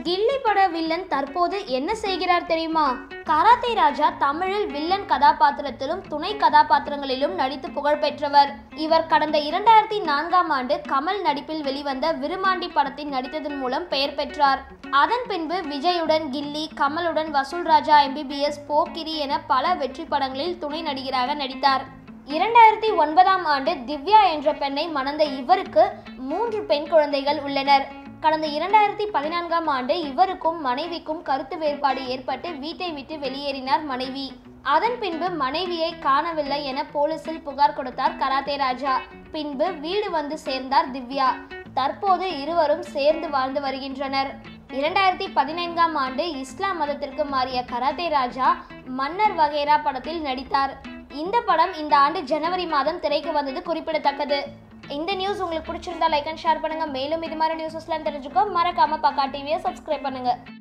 கில்லி பட வில்லன் தற்போது என்ன செய்கிறார் தெரியுமா கராத்தே ராஜா தமிழில் வில்லன் கதாபாத்திரத்திலும் துணை கதாபாத்திரங்களிலும் நடித்து புகழ் பெற்றவர் இவர் கடந்த இரண்டாயிரத்தி நான்காம் ஆண்டு கமல் நடிப்பில் வெளிவந்த விருமாண்டி படத்தில் நடித்ததன் மூலம் பெயர் பெற்றார் அதன் பின்பு விஜயுடன் கில்லி கமலுடன் வசூல் ராஜா எம்பிபிஎஸ் போக்கிரி என பல வெற்றி படங்களில் துணை நடிகராக நடித்தார் இரண்டாயிரத்தி ஒன்பதாம் ஆண்டு திவ்யா என்ற பெண்ணை மணந்த இவருக்கு மூன்று பெண் குழந்தைகள் உள்ளனர் கடந்த இரண்டாயிரத்தி பதினான்காம் ஆண்டு இவருக்கும் மனைவிக்கும் கருத்து வேறுபாடு ஏற்பட்டு வீட்டை விட்டு வெளியேறினார் மனைவி அதன் பின்பு மனைவியை காணவில்லை என போலீசில் புகார் கொடுத்தார் கராத்தே ராஜா பின்பு வீடு வந்து சேர்ந்தார் திவ்யா தற்போது இருவரும் சேர்ந்து வாழ்ந்து வருகின்றனர் இரண்டாயிரத்தி பதினைந்தாம் ஆண்டு இஸ்லாம் மதத்திற்கு மாறிய கராத்தே ராஜா மன்னர் வகைரா படத்தில் நடித்தார் இந்த படம் இந்த ஆண்டு ஜனவரி மாதம் திரைக்கு வந்தது குறிப்பிடத்தக்கது இந்த நியூஸ் உங்களுக்கு பிடிச்சிருந்தா லைக் அண்ட் ஷேர் பண்ணுங்க மேலும் இது மாதிரி நியூஸஸ்லாம் தெரிஞ்சுக்கோ மறக்காம பக்கா டிவியை சப்ஸ்கிரைப் பண்ணுங்க